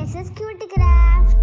SS cutie craft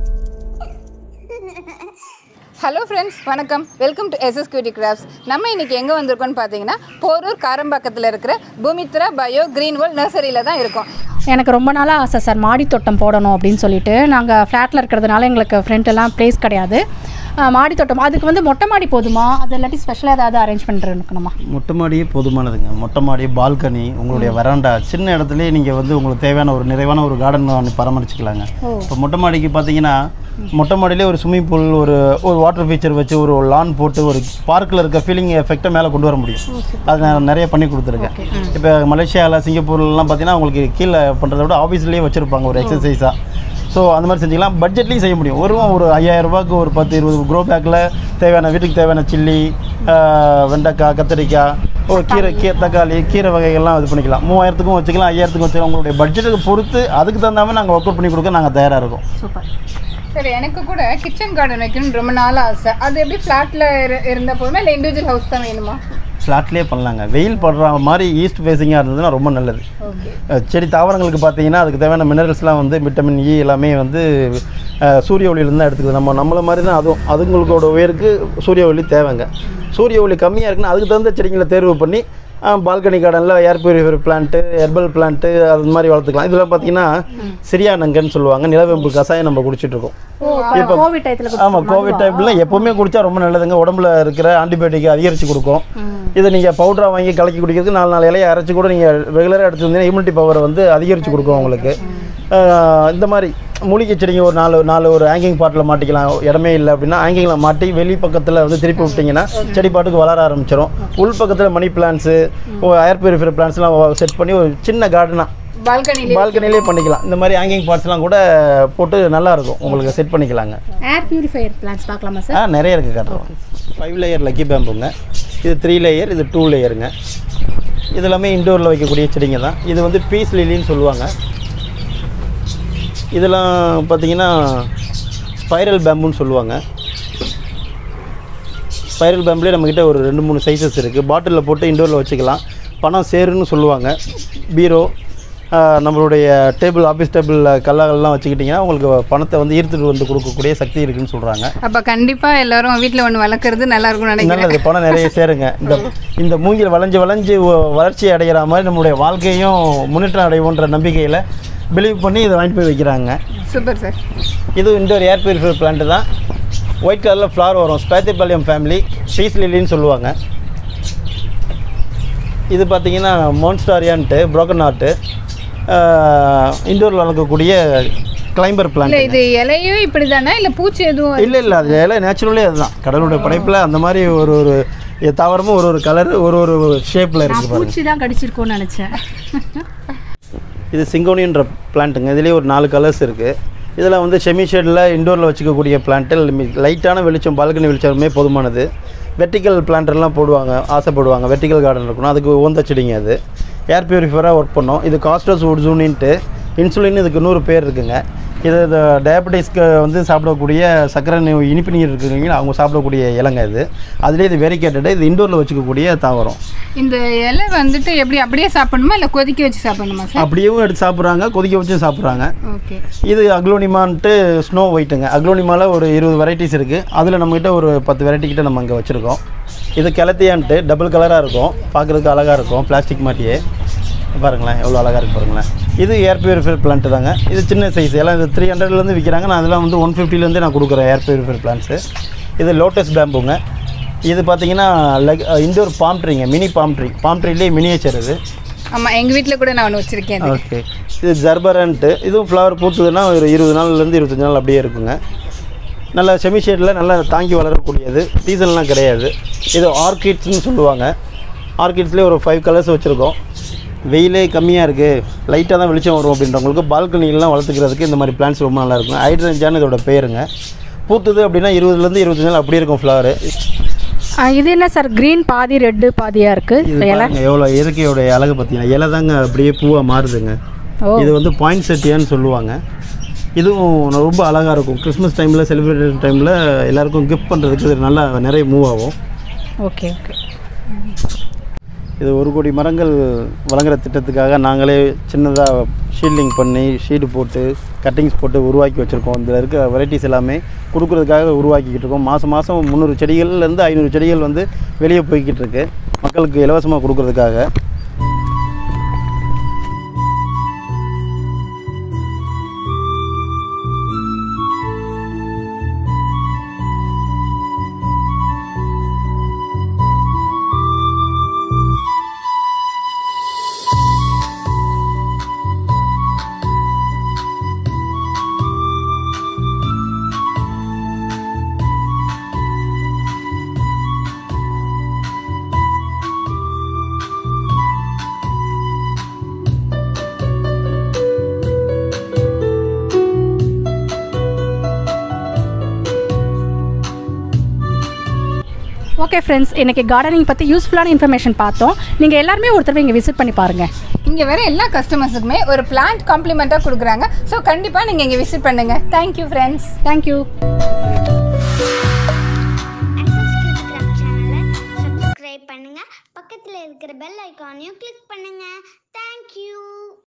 hello friends வணக்கம் welcome to SS cutie crafts நம்ம இன்னைக்கு எங்கே வந்திருக்கோம்னு பார்த்தீங்கன்னா போரூர் காரம்பாக்கத்தில் இருக்கிற பூமித்ரா பயோ கிரீன் வேர்ல்ட் நர்சரியில் தான் இருக்கோம் எனக்கு ரொம்ப நாளாக ஆசை சார் மாடி தோட்டம் போடணும் அப்படின்னு சொல்லிட்டு நாங்கள் ஃப்ளாட்டில் இருக்கிறதுனால எங்களுக்கு ஃப்ரண்ட் எல்லாம் ப்ளேஸ் கிடையாது ஆஹ் மாடி தோட்டம் அதுக்கு வந்து மொட்டை மாடி போதுமா அது இல்லாட்டி ஸ்பெஷலாக ஏதாவது அரேஞ்ச் பண்ணிருக்கணுமா மொட்டை மாடியே போதுமானதுங்க மொட்டை மாடி பால்கனி உங்களுடைய வராண்டா சின்ன இடத்துலயே நீங்கள் வந்து உங்களுக்கு தேவையான ஒரு நிறைவான ஒரு கார்டன் பராமரிச்சுக்கலாங்க இப்போ மொட்டை மாடிக்கு பார்த்தீங்கன்னா மொட்டை மாடியிலே ஒரு ஸ்விம்மிங் பூல் ஒரு ஒரு வாட்டர் ஃபீச்சர் வச்சு ஒரு லான் போட்டு ஒரு பார்க்கில் இருக்க ஃபீலிங் எஃபெக்டை மேலே கொண்டு வர முடியும் அது நான் நிறைய பண்ணி கொடுத்துருக்கேன் இப்போ மலேசியாவில் சிங்கப்பூர்லலாம் பார்த்தீங்கன்னா உங்களுக்கு கீழே பண்ணுறத விட ஆஃபீஸ்லேயே வச்சுருப்பாங்க ஒரு எக்ஸசைஸாக ஸோ அந்த மாதிரி செஞ்சுக்கலாம் பட்ஜெட்லேயும் செய்ய முடியும் ஒரு ஒரு ஐயாயிரம் ரூபாய்க்கு ஒரு பத்து இருபது க்ரோ பேக்கில் தேவையான வீட்டுக்கு தேவையான சில்லி வெண்டைக்காய் கத்திரிக்காய் ஒரு கீரை கீரை தக்காளி கீரை வகைகள்லாம் இது பண்ணிக்கலாம் மூவாயிரத்துக்கும் வச்சுக்கலாம் ஐயாயிரத்துக்கும் வச்சுக்கலாம் உங்களுடைய பட்ஜெட்டுக்கு பொறுத்து அதுக்கு தகுந்த மாதிரி நாங்கள் ஒர்க் அவுட் பண்ணி கொடுக்க நாங்கள் தயாராக இருக்கோம் சூப்பர் சரி எனக்கு கூட கிச்சன் கார்டன் வைக்கணும்னு ரொம்ப நாள் ஆசை அது எப்படி ஃப்ளாட்டில் இருந்த போதுமா இல்லை இண்டிவிஜுவல் ஹவுஸ் தான் வேணுமா ஃப்ளாட்லேயே பண்ணலாங்க வெயில் படுற மாதிரி ஈஸ்ட் ஃபேஸிங்காக இருந்ததுன்னா ரொம்ப நல்லது ஓகே அஹ் செடி தாவரங்களுக்கு பார்த்தீங்கன்னா அதுக்கு தேவையான மினரல்ஸ்லாம் வந்து விட்டமின் இ எல்லாமே வந்து அஹ், சூரிய ஒளியிலேருந்து தான் எடுத்துக்குது நம்ம நம்மள மாதிரி தான் அதுவும் அதுங்களோட உயருக்கு சூரிய ஒளி தேவைங்க சூரிய ஒளி கம்மியாக இருக்குன்னா அதுக்கு தகுந்த செடிங்களை தேர்வு பண்ணி பால்கனி கார்டனில் air purifier plant herbal plant அது மாதிரி வளர்த்துக்கலாம் இதில் பார்த்தீங்கன்னா சிரியானங்கன்னு சொல்லுவாங்க நிலவேம்பு கசாயம் நம்ம குடிச்சிட்டு இருக்கோம் இப்போ கோவிட் டயத்தில் ஆமாம் கோவிட் டைமில் எப்போவுமே குடிச்சா ரொம்ப நல்லதுங்க உடம்புல இருக்கிற ஆன்டிபயோட்டிக் அதிகரித்து கொடுக்கும் இதை நீங்கள் பவுடராக வாங்கி கலக்கி குடிக்கிறதுக்கு நாலு நாலு இலையை அரைச்சி கூட நீங்கள் ரெகுலராக எடுத்து வந்தீங்கன்னா இம்யூனிட்டி பவரை வந்து அதிகரித்து கொடுக்கும் உங்களுக்கு ஆஹ் இந்த மாதிரி மூலிகை செடிங்க ஒரு நாலு நாலு ஒரு ஹேங்கிங் பாட்டில் மாட்டிக்கலாம் இடமே இல்லை அப்படின்னா ஹேங்கிங்கில் மாட்டி வெளி பக்கத்தில் வந்து திருப்பி விட்டிங்கன்னா செடி பாட்டுக்கு வளர ஆரம்பிச்சிடும் உள் பக்கத்தில் மணி பிளான்ஸு ஏர் பியூரிஃபைர் பிளான்ஸ்லாம் செட் பண்ணி ஒரு சின்ன கார்டனாக பால்கனிலே பால்கனிலே பண்ணிக்கலாம் இந்த மாதிரி ஹேங்கிங் பார்ட்ஸ்லாம் கூட போட்டு நல்லா இருக்கும் உங்களுக்கு செட் பண்ணிக்கலாங்க ஏர் பியூரிஃபையர் பிளான்ஸ் பார்க்கலாமா சார் ஆ நிறைய இருக்குது காட்டுறோம் ஃபைவ் லேயர் லக்கி பேம்புங்க இது த்ரீ லேயர் இது டூ லேயருங்க இது எல்லாமே இண்டோரில் வைக்கக்கூடிய செடிங்க தான் இது வந்து பீஸ் லில்லின்னு சொல்லுவாங்க இதெல்லாம் பார்த்தீங்கன்னா ஸ்பைரல் பேம்புன்னு சொல்லுவாங்க ஸ்பைரல் பேம்ப்லேயே நம்மக்கிட்ட ஒரு ரெண்டு மூணு சைஸஸ் இருக்குது பாட்டிலில் போட்டு இண்டோரில் வச்சுக்கலாம் பணம் சேருன்னு சொல்லுவாங்க பீரோ ஆஹ், நம்மளுடைய டேபிள் ஆஃபீஸ் டேபிள் கல்லாகல்லாம் வச்சுக்கிட்டிங்கன்னா உங்களுக்கு பணத்தை வந்து ஈர்த்துட்டு வந்து கொடுக்கக்கூடிய சக்தி இருக்குன்னு சொல்கிறாங்க அப்போ கண்டிப்பாக எல்லாரும் வீட்டில் ஒன்று வளர்க்குறது நல்லா இருக்கும்னு நினைக்கிறேன் நல்லது பணம் நிறைய சேருங்க இந்த இந்த மூங்கில் வளைஞ்சு வளைஞ்சு வ- வளர்ச்சி அடைகிற மாதிரி நம்மளுடைய வாழ்க்கையும் முன்னேற்றம் அடைவோன்ற நம்பிக்கையில் பிலீவ் பண்ணி இதை வாங்கிட்டு போய் வைக்கிறாங்க சூப்பர் சார் இது இண்டோர் ஏர் பியூரிஃபைர் பிளான்ட் தான் ஒயிட் கலரில் ஃப்ளவர் வரும் ஸ்பேத்திபாளையம் ஃபேமிலி பீஸ் லில்லின்னு சொல்லுவாங்க இது பார்த்தீங்கன்னா மோன்ஸ்டாரியான்ட்டு புரோக்கன் ஆர்ட்டு இண்டோரில் வளர்க்கக்கூடிய கிளைம்பர் இல்லை பிளான்ட் இது இலையும் இப்படி தானே இல்லை பூச்சி எதுவும் இல்லை இல்லை அது எல்லாம் நேச்சுரலே அதுதான் கடவுளுடைய படைப்பில் அந்த மாதிரி ஒரு ஒரு தாவரமும் ஒரு ஒரு கலர் ஒரு ஒரு ஷேப்பில் இருக்குது பாருங்க பூச்சி தான் கடிச்சிருக்கோன்னு நினச்சேன் இது சிங்கோனின்ற பிளான்ட்டுங்க இதுலேயே ஒரு நாலு கலர்ஸ் இருக்குது இதில் வந்து செமி ஷேடில் இண்டோரில் வச்சுக்கக்கூடிய பிளான்ட்டு லைட்டான வெளிச்சம் பால்கனி வெளிச்சமே போதுமானது வெர்டிக்கல் பிளான்ட்லாம் போடுவாங்க ஆசைப்படுவாங்க வெர்டிக்கல் கார்டன் இருக்கணும் அதுக்கு உகந்த செடிங்க அது ஏர் பியூரிஃபையராக ஒர்க் பண்ணோம் இது காஸ்டஸ் உட்ஸூனின்ட்டு இன்சுலின் இதுக்கு நூறு பேர் இருக்குங்க இது இந்த டயபெட்டிஸ்க்கு வந்து சாப்பிடக்கூடிய சர்க்கரை நோய் இனிப்பு நீர் இருக்குங்களா அவங்க சாப்பிடக்கூடிய இலங்க இது அதுலேயே இது வெரிகேட்டடு இது இண்டோரில் வச்சுக்கக்கூடிய தாவரம் இந்த இலை வந்துட்டு எப்படி அப்படியே சாப்பிடணுமா இல்லை கொதிக்க வச்சு சாப்பிடணுமா சார் அப்படியும் எடுத்து சாப்பிட்றாங்க கொதிக்க வச்சும் சாப்பிட்றாங்க ஓகே இது அக்லோனிமான்ட்டு ஸ்னோ ஒயிட்டுங்க அக்லோனிமாவில் ஒரு இருபது வெரைட்டிஸ் இருக்குது அதில் நம்மகிட்ட ஒரு பத்து வெரைட்டி கிட்ட நம்ம இங்கே வச்சுருக்கோம் இது கிளத்தியான்ட்டு டபுள் கலராக இருக்கும் பார்க்குறதுக்கு அழகாக இருக்கும் பிளாஸ்டிக் மாட்டியே பாருங்களேன் எவ்வளோ அழகாக இருக்கு பாருங்களேன் இது ஏர் பியூரிஃபைர் பிளான்ட் தாங்க இது சின்ன சைஸ் எல்லாம் இது த்ரீ ஹண்ட்ரட்லேருந்து விற்கிறாங்க நான் அதெல்லாம் வந்து ஒன் ஃபிஃப்டிலேருந்து நான் கொடுக்குறேன் ஏர் பியூரிஃபைர் பிளான்ட்ஸு இது லோட்டஸ் பேம்புங்க இது பார்த்தீங்கன்னா லெக் இண்டோர் பாம் ட்ரீங்க மினி பாம் ட்ரீ பாம் ட்ரீலேயே மினியேச்சர் இது ஆமாம் எங்கள் வீட்டில் கூட நான் ஒன்று வச்சுருக்கேன் அது. ஓகே இது ஜர்பரன்ட்டு இதுவும் ஃப்ளவர் பூத்துதுன்னா ஒரு இருபது நாள்லேருந்து இருபத்தஞ்சி நாள் அப்படியே இருக்குங்க நல்ல செமி ஷேடில் நல்லா தாங்கி வளரக்கூடியது சீசன்லாம் கிடையாது இது ஆர்கிட்ஸ்னு சொல்லுவாங்க ஆர்கிட்ஸ்லேயே ஒரு ஃபைவ் கலர்ஸ் வச்சுருக்கோம் வெயிலே கம்மியாக இருக்குது லைட்டாக தான் வெளிச்சம் வரும் அப்படின்றவங்களுக்கு பால்கனிலாம் வளர்த்துக்கிறதுக்கு இந்த மாதிரி பிளான்ஸ் ரொம்ப நல்லா இருக்கும் ஹைட்ரஞ்சான்னு இதோட பேருங்க பூத்துது அப்படின்னா இருபதுலேருந்து இருபத்தஞ்சு நாள் அப்படியே இருக்கும் ஃப்ளவரு இது என்ன சார் க்ரீன் பாதி ரெட்டு பாதியாக இது இருக்குது இலை பாருங்க எவ்வளோ இயற்கையோட அழகு பார்த்தீங்கன்னா இலை தாங்க அப்படியே பூவாக மாறுதுங்க ஓ இது வந்து பாயிண்ட் செட்டியான்னு சொல்லுவாங்க இதுவும் ரொம்ப அழகாக இருக்கும் கிறிஸ்மஸ் டைமில் செலிப்ரேட் டைமில் எல்லாருக்கும் கிஃப்ட் பண்ணுறதுக்கு இது நல்லா நிறைய மூவ் ஆகும் ஓகே ஓகே இது ஒரு கோடி மரங்கள் வழங்குற திட்டத்துக்காக நாங்களே சின்னதாக ஷீல்டிங் பண்ணி ஷீடு போட்டு கட்டிங்ஸ் போட்டு உருவாக்கி வச்சுருக்கோம் இதில் இருக்க வெரைட்டிஸ் எல்லாமே கொடுக்குறதுக்காக உருவாக்கிக்கிட்டு இருக்கோம் மாதம் மாதம் முந்நூறு செடிகள்லேருந்து ஐநூறு செடிகள் வந்து வெளியே போய்கிட்டு இருக்கு மக்களுக்கு இலவசமாக கொடுக்குறதுக்காக ஓகே ஃப்ரெண்ட்ஸ் இன்னைக்கு கார்டனிங் பற்றி யூஸ்ஃபுல்லான இன்ஃபர்மேஷன் பார்த்தோம் நீங்கள் எல்லாருமே ஒரு தடவை இங்கே விசிட் பண்ணி பாருங்கள் இங்கே வர எல்லா கஸ்டமர்ஸுக்குமே ஒரு பிளான்ட் காம்ப்ளிமெண்ட்டாக கொடுக்குறாங்க ஸோ கண்டிப்பாக நீங்கள் இங்கே விசிட் பண்ணுங்கள் தேங்க்யூ ஃப்ரெண்ட்ஸ் தேங்க்யூ கிராஃப்ட் சேனலை சப்ஸ்கிரைப் பண்ணுங்க பக்கத்தில் இருக்கிற பெல் ஐக்கானையும் கிளிக் பண்ணுங்க தேங்க்யூ